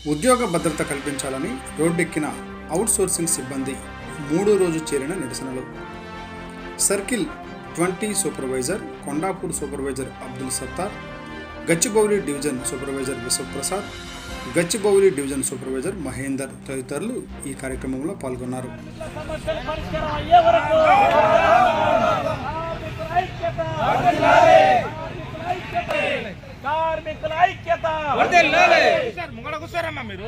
ఉద్యోగ భద్రత కల్పించాలని రోడ్డెక్కిన అవుట్సోర్సింగ్ సిబ్బంది మూడో రోజు చేరిన నిరసనలు circle twenty supervisor Kondapur supervisor Abdul Sattar Gachibowli division supervisor Vishwaprasad Gachibowli division supervisor Mahender తదితరులు ఈ కార్యక్రమంలో పాల్గొన్నారు సమస్యల పరిష్కారం అయ్యే వరకు కార్మికుల ఐక్యత ముంగడ కూర్చోరమ్మా మీరు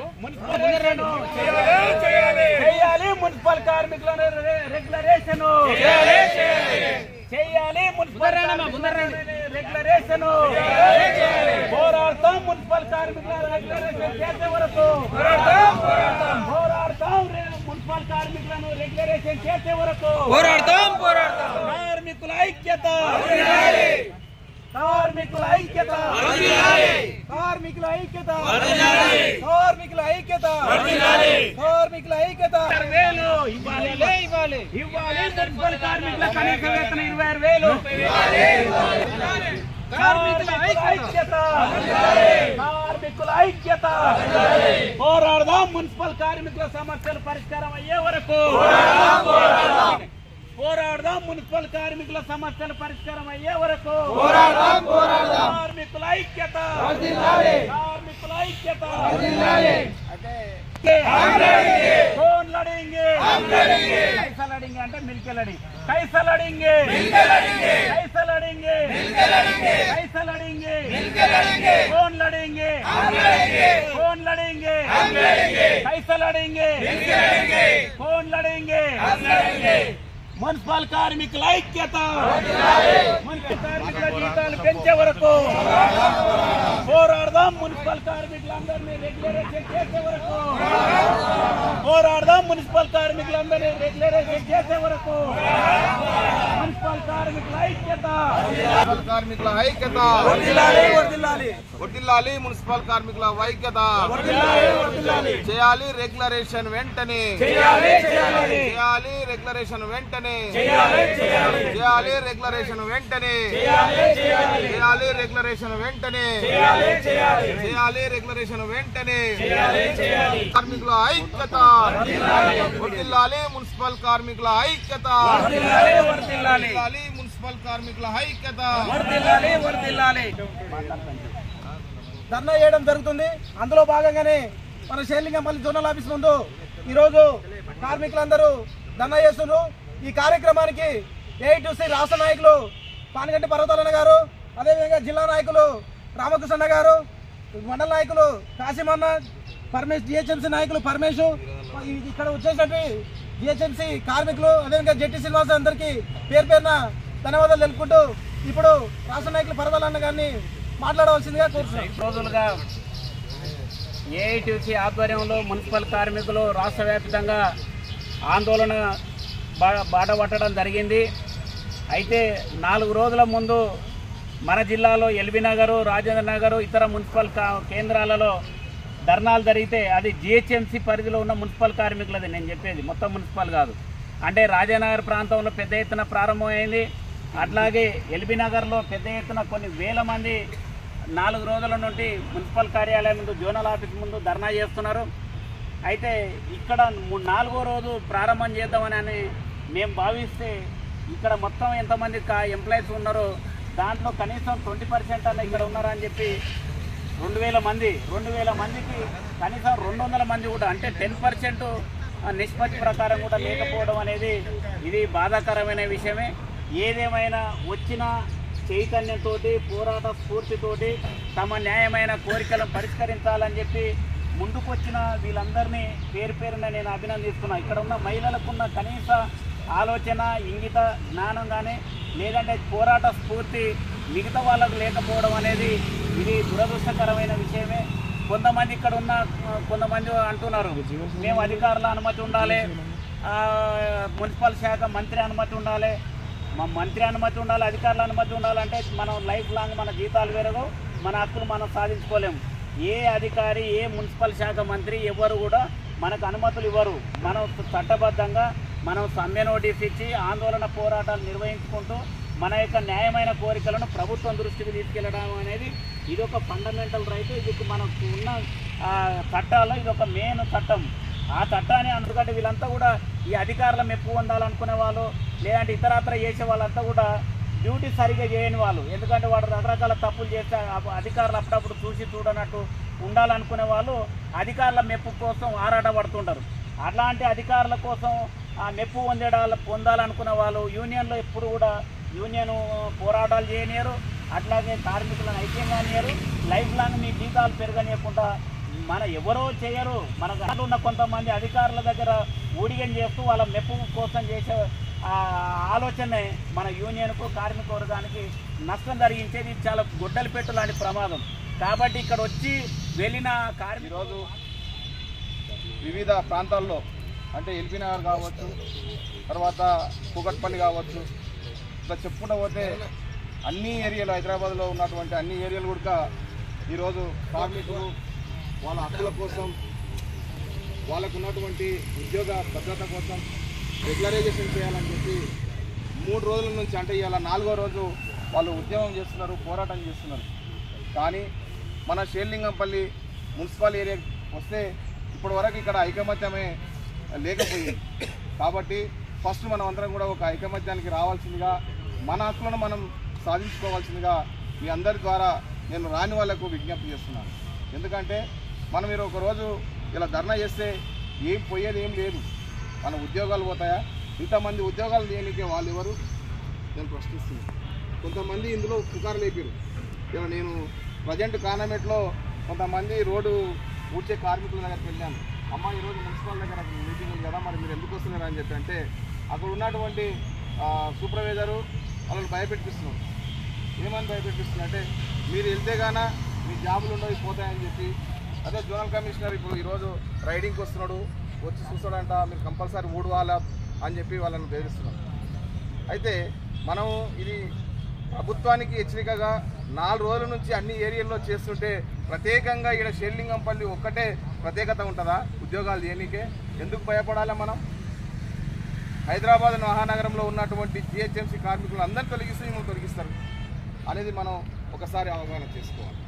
చేయాలి మున్సిపల్ కార్మికులను రెగ్యులరేషన్ చేయాలి మున్సిపల్ రెగ్యులరేషన్ పోరాడతాం మున్సిపల్ కార్మికుల రెగ్యులరేషన్ చేసే వరకు పోరాడతాం రే- మున్సిపల్ కార్మికులను రెగ్యులరేషన్ చేసే వరకు పోరాడతాం పోరాడతాం కార్మికుల ఐక్యత కార్మికుల ఐక్యత కార్మికుల ఐక్యత కార్మికుల ఐక్యత కార్మికుల ఐక్యత వేలు ఇవ్వాలి ఇవ్వాలి ఇవ్వాలి మున్సిపల్ కార్మికుల కనీస వేతన ఇరవై ఆరు వేలు కార్మికుల ఐక్యత కార్మికుల ఐక్యత పోరాడదాం మున్సిపల్ కార్మికుల సమస్యలు పరిష్కారం అయ్యే వరకు పోరాడదాం మున్సిపల్ కార్మికుల సమస్యల పరిష్కారం అయ్యే వరకు కార్మికుల ఐక్యత కార్మికుల ఐక్యత कौन लड़ेंगे कैसा लड़ेंगे అంటే मिलके लड़ेंगे कैसा लड़ेंगे कैसा लड़ेंगे कैसा लड़ेंगे कौन लड़ेंगे कौन लड़ेंगे कैसा लड़ेंगे कौन लड़ेंगे మున్సిపల్ కార్మికుల ఐక్యత మున్సిపల్ కార్మికుల జీతాలు పెంచే వరకు పోరాడదాం మున్సిపల్ కార్మికులందరినీ రెగ్యులరేషన్ చేసే వరకు పోరాడదాం మున్సిపల్ కార్మికులందరినీ రెగ్యులరేషన్ చేసే వరకు మున్సిపల్ కార్మికుల ఐక్యత మున్సిపల్ కార్మికుల ఐక్యత వర్దిల్లాలి మున్సిపల్ కార్మికుల ఐక్యత చేయాలి రెగ్యులరేషన్ వెంటనే చేయాలి రెగ్యులరేషన్ వెంటనే చేయాలి రెగ్యులరేషన్ వెంటనే చేయాలి రెగ్యులరేషన్ వెంటనే చేయాలి రెగ్యులరేషన్ వెంటనే కార్మికుల ఐక్యత వర్దిల్లాలి మున్సిపల్ కార్మికుల ఐక్యత వర్దిల్లాలి మున్సిపల్ కార్మికుల ఐక్యత ధర్నా చేయడం జరుగుతుంది అందులో భాగంగానే మన శేలింగంపల్లి జోనల్ ఆఫీస్ ముందు ఈరోజు కార్మికులందరూ ధర్నా చేస్తున్నారు ఈ కార్యక్రమానికి ఏఐటీసీ రాష్ట్ర నాయకులు పానగంటి పర్వతాలన్న గారు అదేవిధంగా జిల్లా నాయకులు రామకృష్ణ గారు మండల నాయకులు కాసిమన్న పరమేశ్ జిహెచ్ఎంసీ నాయకులు పరమేశ్ ఈ- ఇక్కడ వచ్చేసినట్టు జిహెచ్ఎంసీ కార్మికులు అదేవిధంగా జెట్టి శ్రీనివాస్ అందరికీ పేరు పేరున ధన్యవాదాలు తెలుపుకుంటూ ఇప్పుడు రాష్ట్ర నాయకులు పర్వతాలన్న గారిని మాట్లాడవలసిందిగా కోరుతున్నాం రోజులుగా ఏఐటీసీ ఆధ్వర్యంలో మున్సిపల్ కార్మికులు రాష్ట్ర వ్యాప్తంగా ఆందోళన బా- బాట పట్టడం జరిగింది అయితే నాలుగు రోజుల ముందు మన జిల్లాలో ఎల్బీ నగరు రాజేంద్ర నగరు ఇతర మున్సిపల్ కా- కేంద్రాలలో ధర్నాలు జరిగితే అది జిహెచ్ఎంసీ పరిధిలో ఉన్న మున్సిపల్ కార్మికులది నేను చెప్పేది మొత్తం మున్సిపల్ కాదు అంటే రాజానగర్ ప్రాంతంలో పెద్ద ఎత్తున ప్రారంభమైంది అట్లాగే ఎల్బీ నగర్లో పెద్ద ఎత్తున కొన్ని వేల మంది నాలుగు రోజుల నుండి మున్సిపల్ కార్యాలయం ముందు జోనల్ ఆఫీస్ ముందు ధర్నా చేస్తున్నారు అయితే ఇక్కడ ము- నాలుగో రోజు ప్రారంభం చేద్దామని అని మేము భావిస్తే ఇక్కడ మొత్తం ఎంతమంది కా ఎంప్లాయీస్ ఉన్నారో దాంట్లో కనీసం ట్వంటీ పర్సెంట్ అన్న ఇక్కడ ఉన్నారని చెప్పి రెండు వేల మంది రెండు వేల మందికి కనీసం రెండు వందల మంది కూడా అంటే టెన్ పర్సెంట్ నిష్పత్తి ప్రకారం కూడా లేకపోవడం అనేది ఇది బాధాకరమైన విషయమే ఏదేమైనా వచ్చిన చైతన్యంతో పోరాట స్ఫూర్తితోటి తమ న్యాయమైన కోరికలను పరిష్కరించాలని చెప్పి ముందుకొచ్చిన వీళ్ళందరినీ పేరు పేరున నేను అభినందిస్తున్నా ఇక్కడ ఉన్న మహిళలకున్న కనీస ఆలోచన ఇంగిత జ్ఞానం కానీ లేదంటే పోరాట స్ఫూర్తి మిగతా వాళ్ళకు లేకపోవడం అనేది ఇది దురదృష్టకరమైన విషయమే కొంతమంది ఇక్కడ ఉన్న ఆ, కొంతమంది అంటున్నారు మేము అధికారుల అనుమతి ఉండాలి ఆ, మున్సిపల్ శాఖ మంత్రి అనుమతి ఉండాలి మా మంత్రి అనుమతి ఉండాలి అధికారుల అనుమతి ఉండాలంటే మనం లైఫ్ లాంగ్ మన జీతాలు పెరగవు మన హక్కులు మనం సాధించుకోలేము ఏ అధికారి ఏ మున్సిపల్ శాఖ మంత్రి ఎవరు కూడా మనకు అనుమతులు ఇవ్వరు మనం చట్టబద్ధంగా మనం సమ్మె నోటీస్ ఇచ్చి ఆందోళన పోరాటాలు నిర్వహించుకుంటూ మన యొక్క న్యాయమైన కోరికలను ప్రభుత్వం దృష్టికి తీసుకెళ్లడం అనేది ఇది ఒక ఫండమెంటల్ రైట్ ఇది మనకు ఉన్న ఆ, చట్టాల్లో ఇది ఒక మెయిన్ చట్టం ఆ చట్టాన్ని అందుకంటే వీళ్ళంతా కూడా ఈ అధికారుల మెప్పు పొందాలనుకునే వాళ్ళు లేదంటే ఇతరత్ర చేసే వాళ్ళంతా కూడా డ్యూటీ సరిగా చేయని వాళ్ళు ఎందుకంటే వాడు రకరకాల తప్పులు చేస్తే ఆ అధికారులు అప్పుడప్పుడు చూసి చూడనట్టు ఉండాలనుకునే వాళ్ళు అధికారుల మెప్పు కోసం ఆరాటపడుతుంటారు అట్లాంటి అధికారుల కోసం ఆ మెప్పు పొందేడాల పొందాలనుకునే వాళ్ళు యూనియన్లో ఎప్పుడు కూడా యూనియన్ పోరాటాలు చేయనియరు అట్లాగే కార్మికులను ఐక్యం కానియరు లైఫ్ లాంగ్ మీ జీతాలు పెరగనీయకుండా మన ఎవరో చేయరు మన దాంట్లో ఉన్న కొంతమంది అధికారుల దగ్గర ఊడిగం చేస్తూ వాళ్ళ మెప్పు కోసం చేసే ఆ ఆలోచనే మన యూనియన్కు కార్మిక వర్గానికి నష్టం జరిగించేది ఇది చాలా గుడ్డలు పెట్టు లాంటి ప్రమాదం కాబట్టి ఇక్కడ వచ్చి వెళ్ళిన కార్మిక ఈరోజు వివిధ ప్రాంతాల్లో అంటే ఎల్బీ నగర్ కావచ్చు తర్వాత కూకట్పల్లి కావచ్చు ఇట్లా చెప్పుకుంటూ పోతే అన్ని ఏరియాలు హైదరాబాద్లో ఉన్నటువంటి అన్ని ఏరియాలు కూడా ఈరోజు కార్మికులు వాళ్ళ హక్కుల కోసం వాళ్ళకు ఉన్నటువంటి ఉద్యోగ భద్రత కోసం రెగ్యులరైజేషన్ చేయాలని చెప్పి మూడు రోజుల నుంచి అంటే ఇవాళ నాలుగో రోజు వాళ్ళు ఉద్యమం చేస్తున్నారు పోరాటం చేస్తున్నారు కానీ మన షేర్లింగంపల్లి మున్సిపల్ ఏరియా వస్తే ఇప్పటి వరకు ఇక్కడ ఐకమత్యమే లేకపోయింది కాబట్టి ఫస్ట్ మనం అందరం కూడా ఒక ఐకమత్యానికి రావాల్సిందిగా మన హక్కులను మనం సాధించుకోవాల్సిందిగా మీ అందరి ద్వారా నేను రాని వాళ్ళకు విజ్ఞప్తి చేస్తున్నాను ఎందుకంటే మనం మీరు ఒక రోజు ఇలా ధర్నా చేస్తే ఏం పోయేది ఏం లేదు మన ఉద్యోగాలు పోతాయా ఇంతమంది ఉద్యోగాలు చేయడానికి వాళ్ళు ఎవరు నేను ప్రశ్నిస్తున్నాను కొంతమంది ఇందులో పుకారు లేపారు ఇలా నేను ప్రజెంట్ కానమెట్లో కొంతమంది రోడ్డు ఊడ్చే కార్మికుల దగ్గరికి వెళ్ళాను అమ్మ ఈరోజు మున్సిపల్ దగ్గర మీటింగ్ ఉంది కదా మరి మీరు ఎందుకు వస్తున్నారు అని చెప్పి అంటే అక్కడ ఉన్నటువంటి ఆ, సూపర్వైజరు వాళ్ళని భయపెట్టిస్తున్నారు ఏమని భయపెట్టిస్తున్నారు అంటే మీరు వెళ్తే గాన మీ జాబులు ఉండవు పోతాయని చెప్పి అదే జోనల్ కమిషనర్ ఇప్పుడు ఈరోజు రైడింగ్కి వస్తున్నాడు వచ్చి చూస్తాడంట మీరు కంపల్సరీ ఊడవాలా అని చెప్పి వాళ్ళని బెదిరిస్తున్నారు అయితే మనం ఇది ప్రభుత్వానికి హెచ్చరికగా నాలుగు రోజుల నుంచి అన్ని ఏరియాల్లో చేస్తుంటే ప్రత్యేకంగా ఇక్కడ షెల్లింగంపల్లి ఒక్కటే ప్రత్యేకత ఉంటుందా ఉద్యోగాలు చేయనీకే ఎందుకు భయపడాలి మనం హైదరాబాద్ మహానగరంలో ఉన్నటువంటి జిహెచ్ఎంసీ కార్మికులు అందరినీ తొలగిస్తే మిమ్మల్ని తొలగిస్తారు అనేది మనం ఒకసారి అవగాహన చేసుకోవాలి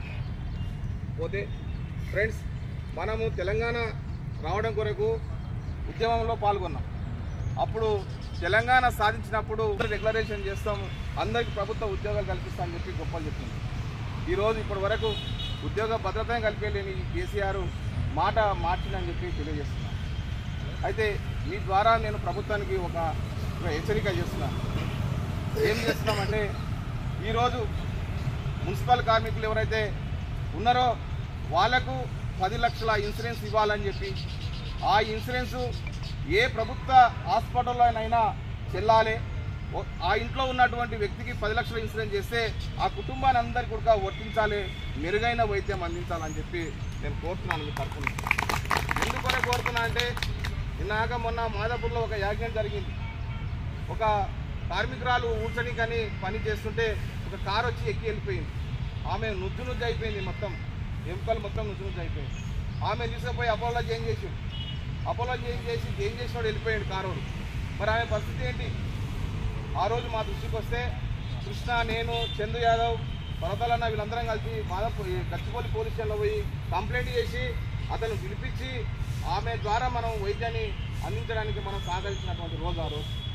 పోతే ఫ్రెండ్స్ మనము తెలంగాణ రావడం కొరకు ఉద్యమంలో పాల్గొన్నాం అప్పుడు తెలంగాణ సాధించినప్పుడు డిక్లరేషన్ చేస్తాం అందరికీ ప్రభుత్వ ఉద్యోగాలు కల్పిస్తామని చెప్పి గొప్పలు చెప్తుంది ఈరోజు ఇప్పటి వరకు ఉద్యోగ భద్రతను కలిపేలేని ఈ కేసీఆర్ మాట మార్చిందని చెప్పి తెలియజేస్తున్నాను అయితే మీ ద్వారా నేను ప్రభుత్వానికి ఒక ఒక హెచ్చరిక చేస్తున్నాను ఏం చేస్తున్నామంటే ఈరోజు మున్సిపల్ కార్మికులు ఎవరైతే ఉన్నారో వాళ్లకు పది లక్షల ఇన్సూరెన్స్ ఇవ్వాలని చెప్పి ఆ ఇన్సూరెన్స్ ఏ ప్రభుత్వ హాస్పిటల్లోనైనా చెల్లాలి ఓ- ఆ ఇంట్లో ఉన్నటువంటి వ్యక్తికి పది లక్షల ఇన్సూరెన్స్ చేస్తే ఆ కుటుంబాన్ని అందరికీ కూడా వర్తించాలి మెరుగైన వైద్యం అందించాలని చెప్పి నేను కోరుతున్నాను మీ తరఫున ఎందుకనే కోరుతున్నా అంటే నిన్నాక మొన్న మాదాపూర్లో ఒక యాజ్ఞం జరిగింది ఒక కార్మికురాలు ఊడ్చనికని పని చేస్తుంటే ఒక కారు వచ్చి ఎక్కి వెళ్ళిపోయింది ఆమె నుజ్జు నుజ్జు అయిపోయింది మొత్తం ఎముకలు మొత్తం నుజ్జు నుజ్జు అయిపోయింది ఆమె తీసుకుపోయి అపోలో చేంజ్ చేసి అపోలో చేంజ్ చేసి చేంజ్ చేసినాడు వెళ్ళిపోయాడు కారోడు మరి ఆమె పరిస్థితి ఏంటి ఆ రోజు మా దృష్టికి వస్తే కృష్ణ నేను చందు యాదవ్ పర్వతాలన్న వీళ్ళందరం కలిసి మాదాపూర్ గచ్చిపల్లి పోలీస్ స్టేషన్లో పోయి కంప్లైంట్ చేసి అతను పిలిపించి ఆమె ద్వారా మనం వైద్యాన్ని అందించడానికి మనం సహకరించినటువంటి రోజు ఆ రోజు